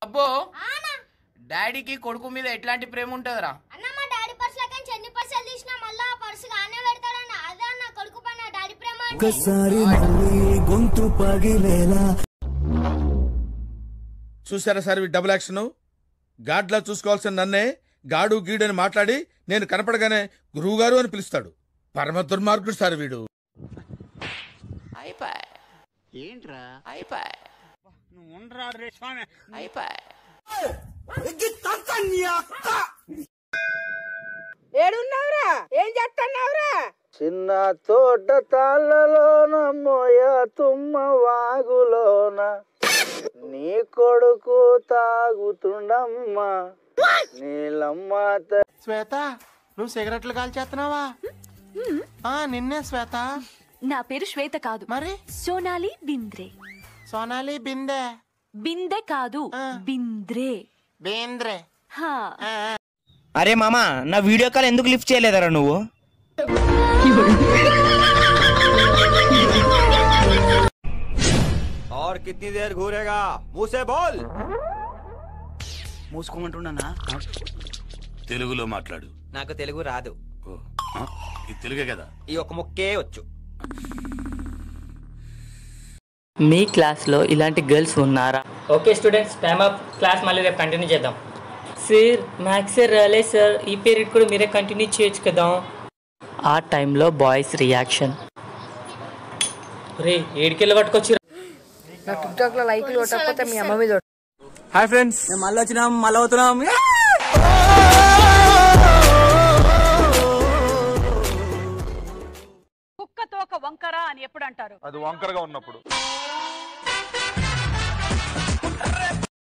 అబ్బో ఆనా డాడీకి కొడుకు మీద ఎట్లాంటి ప్రేమ ఉంటుందిరా అన్న మా డాడీ పర్స్ లెక్క ఎన్ని పర్సులు తీసినా మళ్ళా ఆ పర్సు గానే పెడతాడన్న అదే అన్న కొడుకు పైన డాడీ ప్రేమ అంటే. ఒక్కసారి మళ్ళీ గొంతు పగిలేలా చూసారా సార్ ఈ డబుల్ యాక్షన్ గాడ్లా చూసుకోవాల్సిన నన్నే గాడు గీడు అని మాట్లాడి నేను కనపడగానే గురువుగారు అని పిలుస్తాడు పరమ దుర్మార్గుడు సార్ వీడు అయిపోయి ఏంట్రా అయిపోయి నువ్వు ఉండరా రే స్వామి అయిపోయి ఏడున్నావురా ఏం చేస్తున్నావురా చిన్న తోట తాళ్ళలోన మోయ తుమ్మ వాగులోన నీ కొడుకు తాగుతుండమ్మా నీలమ్మ త- శ్వేత నువ్వు సిగరెట్లు కాల్చేస్తున్నావా ఆ నిన్నే శ్వేత నా పేరు శ్వేత కాదు మరి సోనాలి బింద్రే సోనాలి బిందె బిందె కాదు ఆ. బింద్రే బేంద్రే హా అరే మామ నా వీడియో కాల్ ఎందుకు లిఫ్ట్ చేయలేదరా నువ్వు और कितनी देर घूरेगा मुंह से बोल మూసుకోమంటున్నానా తెలుగులో మాట్లాడు నాకు తెలుగు రాదు ఓ, ఆ? ఇది తెలుగే కదా ఈ ఒక ముక్కే వచ్చు మీ క్లాస్లో ఇలాంటి గర్ల్స్ ఉన్నారా okay students time up class మళ్ళీ రేపు కంటిన్యూ చేద్దాం సార్ మ్యాథ్స్ సార్ రాలేదు సార్ ఈ పీరియడ్ కూడా మీరే కంటిన్యూ చేయొచ్చు కదా ఆ టైంలో బాయ్స్ రియాక్షన్ రే ఏడికెళ్ళి పట్టుకొచ్చి నా టిక్ టాక్ లో లైక్లు కొట్టకపోతే మీ అమ్మ మీద హాయ్ ఫ్రెండ్స్ మేము మళ్ళీ వచ్చినాం మళ్ళీ అవుతున్నాం కుక్క తోక వంకర అని ఎప్పుడు అంటారు అది వంకరగా ఉన్నప్పుడు